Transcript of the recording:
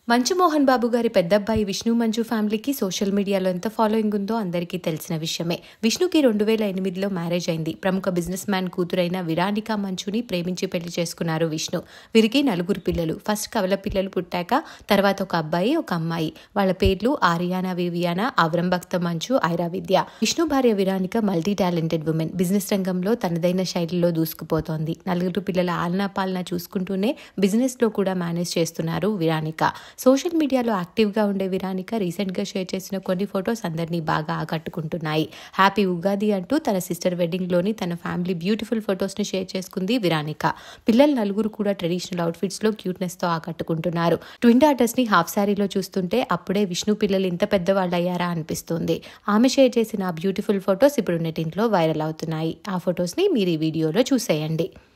మంచు మోహన్ బాబు గారి పెద్దబ్బాయి విష్ణు మంచు ఫ్యామిలీకి సోషల్ మీడియాలో ఎంత ఫాలోయింగ్ ఉందో అందరికీ తెలిసిన విషయమే విష్ణుకి రెండు వేల ఎనిమిదిలో మ్యారేజ్ అయింది ప్రముఖ బిజినెస్ మ్యాన్ కూతురైన విరానిక మంచుని ప్రేమించి పెళ్లి చేసుకున్నారు విష్ణు వీరికి నలుగురు పిల్లలు ఫస్ట్ కవల పిల్లలు పుట్టాక తర్వాత ఒక అబ్బాయి ఒక అమ్మాయి వాళ్ళ పేర్లు ఆరియానా వివియానా అవరం భక్త మంచు ఐరా విద్య విష్ణు భార్య Viranica multi talented women business రంగంలో తనదైన శైలిలో దూసుకుపోతోంది నలుగురు పిల్లల ఆలనా పాలన చూసుకుంటూనే బిజినెస్ లో కూడా మేనేజ్ చేస్తున్నారు విరానిక సోషల్ మీడియాలో యాక్టివ్గా ఉండే విరానిక రీసెంట్గా షేర్ చేసిన కొన్ని ఫొటోస్ అందరినీ బాగా ఆకట్టుకుంటున్నాయి హ్యాపీ ఉగాది అంటూ తన సిస్టర్ వెడ్డింగ్లోని తన ఫ్యామిలీ బ్యూటిఫుల్ ఫొటోస్ని షేర్ చేసుకుంది విరానిక పిల్లలు నలుగురు కూడా ట్రెడిషనల్ అవుట్ఫిట్స్లో క్యూట్నెస్తో ఆకట్టుకుంటున్నారు ట్విన్ డాటర్స్ని హాఫ్ శారీలో చూస్తుంటే అప్పుడే విష్ణు పిల్లలు ఇంత పెద్దవాళ్ళు అయ్యారా అనిపిస్తుంది ఆమె షేర్ చేసిన ఆ బ్యూటిఫుల్ ఫొటోస్ ఇప్పుడు నెటింట్లో వైరల్ అవుతున్నాయి ఆ ఫొటోస్ని మీరు ఈ వీడియోలో చూసేయండి